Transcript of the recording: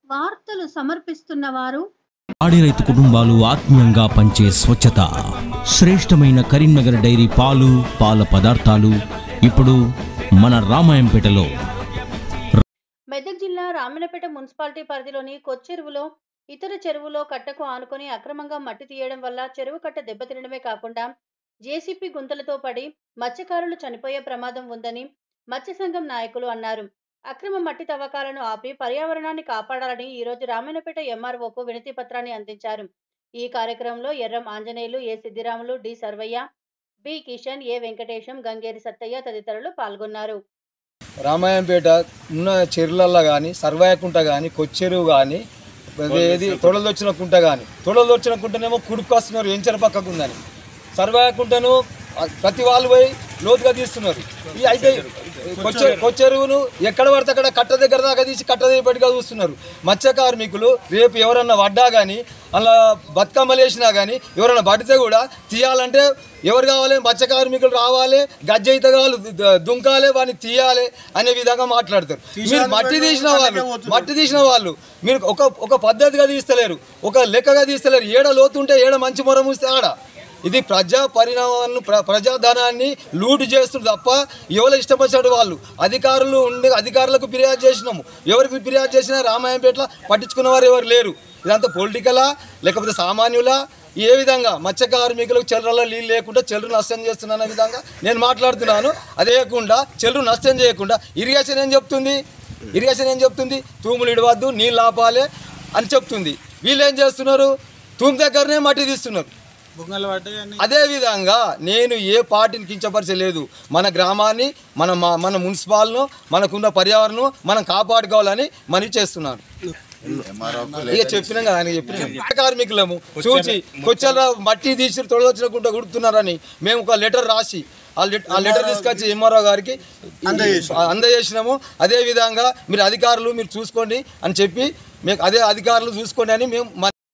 వార్తలు సమర్పిస్తున్న వారు పాడి రైతు కుటుంబాలు ఆత్మీయంగా పంచే స్వచ్ఛత శ్రేష్టమైన కరీంనగర్ డైరీ పాలు పాల పదార్థాలు ఇప్పుడు మన రామాయంపేటలో మెదక్ జిల్లా రామన్నపేట మున్సిపాలిటీ పరిధిలోని కొచ్చెరువులో ఇతర చెరువులో కట్టకు ఆనుకొని అక్రమంగా మట్టి తీయడం వల్ల చెరువు కట్ట దెబ్బతినడమే కాకుండా జేసీపీ గుంతలతో పడి మత్స్యకారులు చనిపోయే ప్రమాదం ఉందని మత్స్య సంఘం నాయకులు అన్నారు అక్రమ మట్టి తవ్వకాలను ఆపి పర్యావరణాన్ని కాపాడాలని ఈరోజు రామన్నపేట ఎంఆర్ఓకు వినతి పత్రాన్ని అందించారు ఈ కార్యక్రమంలో Erram Anjaneyulu A Siddiramulu D Sarvaiah B Kishan A Venkatesham Gangeri Sattaiah తదితరులు పాల్గొన్నారు రామాయంపేట ఉన్న చెరువులల్లో కానీ సర్వాయకుంట కానీ కొచ్చెరువు కానీ ఏది తొడలదొచ్చిన కుంట కానీ తొడలదొచ్చిన కుంటనేమో కుడుపు వస్తున్నారు ఎంచర పక్కకు ఉందని సర్వాయకుంటను ఆ, ప్రతి వాళ్ళు పోయి లోతుగా తీస్తున్నారు ఈ అయితే కొచ్చే కొచ్చెరువును ఎక్కడ పడితే అక్కడ కట్ట దగ్గర దాకా తీసి కట్ట దిగబడిగా చూస్తున్నారు మత్స్య కార్మికులు రేపు ఎవరన్నా పడ్డా కానీ అలా బతుకమ్మలు వేసినా కానీ ఎవరన్నా పడితే కూడా తీయాలంటే ఎవరు కావాలి మత్స్య కార్మికులు రావాలి గజ్జయిత కావాలి దు- దుంకాలి వాడిని తీయాలి అనే విధంగా మాట్లాడతారు మీరు మట్టి తీసిన వాళ్ళు మట్టి తీసిన వాళ్ళు మీరు ఒక ఒక పద్ధతిగా తీస్తలేరు ఒక లెక్కగా తీస్తలేరు ఏడ లోతుంటే ఏడ మంచి మొర మూస్తే ఆడ ఇది ప్రజా పరిణామాలను ప్ర ప్రజాధనాన్ని లూటు చేస్తుంది తప్ప ఎవరు ఇష్టం వచ్చినట్టు వాళ్ళు అధికారులు ఉండే అధికారులకు ఫిర్యాదు చేసినాము ఎవరికి ఫిర్యాదు చేసినా రామాయంపేటలో పట్టించుకున్న వారు ఎవరు లేరు ఇదంతా పొలిటికలా లేకపోతే సామాన్యులా ఏ విధంగా మత్స్య కార్మికులకు చెల్లరలో నీళ్ళు లేకుండా చెల్లరు నష్టం చేస్తున్న విధంగా నేను మాట్లాడుతున్నాను అదే కాకుండా చెల్లరు నష్టం చేయకుండా ఇరిగేషన్ ఏం చెప్తుంది ఇరిగేషన్ ఏం చెప్తుంది తూములు ఇడవద్దు నీళ్ళు ఆపాలి అని చెప్తుంది వీళ్ళు ఏం చేస్తున్నారు తూము దగ్గరనే మట్టి తీస్తున్నారు అదే విధంగా నేను ఏ పార్టీని కించపరచలేదు మన గ్రామాన్ని మన మా- మన మున్సిపాల్ను మనకున్న పర్యావరణం మనం కాపాడుకోవాలని మనవి చేస్తున్నాను ఇక చెప్పినాం కదా ఆయన చెప్పిన కార్మికులము చూసి కొచ్చల మట్టి తీసి తొడవచ్చినకుంటూ కుడుతున్నారని మేము ఒక లెటర్ రాసి ఆ లెటర్ ఆ లెటర్ తీసుకొచ్చి ఎంఆర్ఓ గారికి అందజేసినాము అదే విధంగా మీరు అధికారులు మీరు చూసుకోండి అని చెప్పి మీకు అదే అధికారులు చూసుకోండి అని మేము